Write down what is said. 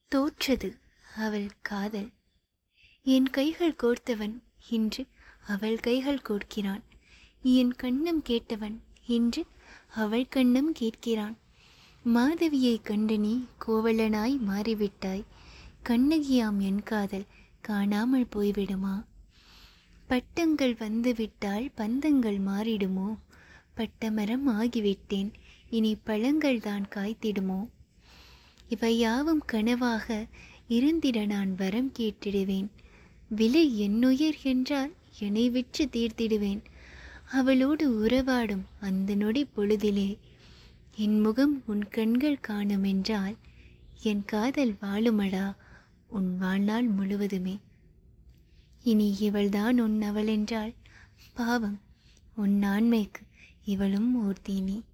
தோற்றது அவள் காதல் என் கைகள் கோர்த்தவன் இன்று அவள் கைகள் கோர்க்கிறான் என் கண்ணம் கேட்டவன் இன்று அவள் கண்ணம் கேட்கிறான் மாதவியை கண்டு நீ கோவலனாய் மாறிவிட்டாய் கண்ணகியாம் என் காதல் காணாமல் போய்விடுமா பட்டங்கள் வந்துவிட்டால் பந்தங்கள் மாறிடுமோ பட்டமரம் ஆகிவிட்டேன் இனி பழங்கள் தான் காய்த்திடுமோ இவை யாவும் கனவாக இருந்திட நான் வரம் கேட்டிடுவேன் விலை என்னுயிர் என்றால் என்னை விற்று தீர்த்திடுவேன் அவளோடு உறவாடும் அந்த நொடி பொழுதிலே என் முகம் உன் கண்கள் காணும் என்றால் என் காதல் வாழுமடா உன் வாழ்நாள் முழுவதுமே இனி இவள்தான் உன் அவள் என்றால் பாவம் உன் ஆண்மைக்கு இவளும் ஓர் தீனி